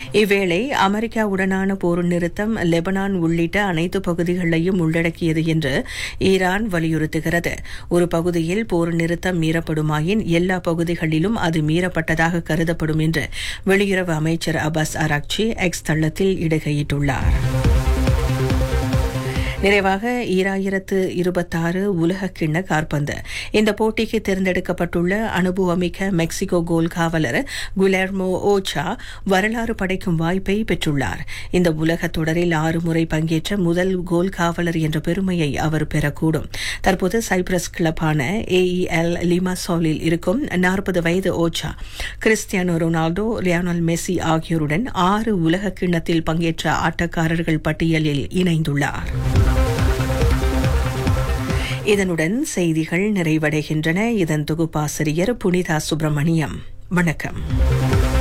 இவ்வேளை அமெரிக்காவுடனான போர் நிறுத்தம் லெபனான் உள்ளிட்ட அனைத்து பகுதிகளையும் உள்ளடக்கியது என்று ஈரான் வலியுறுத்துகிறது ஒரு பகுதியில் போர் நிறுத்தம் மீறப்படுமாயின் எல்லா பகுதிகளிலும் அது மீறப்பட்டதாக கருதப்படும் என்று வெளியுறவு அமைச்சர் அபாஸ் அராக்சி எக்ஸ் தளத்தில் இடுகையிட்டுள்ளார் நிறைவாக ஈராயிரத்து இருபத்தாறு உலக கிண்ண காற்பந்து இந்த போட்டிக்கு தேர்ந்தெடுக்கப்பட்டுள்ள அனுபவமிக்க மெக்சிகோ கோல் காவலர் குலெர்மோ ஓச்சா வரலாறு படைக்கும் வாய்ப்பை பெற்றுள்ளார் இந்த உலக தொடரில் ஆறு முறை பங்கேற்ற முதல் கோல் காவலர் என்ற பெருமையை அவர் பெறக்கூடும் தற்போது சைப்ரஸ் கிளப்பான ஏஇஎல் லிமாசோலில் இருக்கும் நாற்பது வயது ஓச்சா கிறிஸ்டியானோ ரொனால்டோ லியானல் மெஸ்ஸி ஆகியோருடன் ஆறு உலக கிண்ணத்தில் பங்கேற்ற ஆட்டக்காரர்கள் பட்டியலில் இணைந்துள்ளார் இதனுடன் செய்திகள் நிறைவடைகின்றன இதன் தொகுப்பாசிரியர் புனிதா சுப்பிரமணியம் வணக்கம்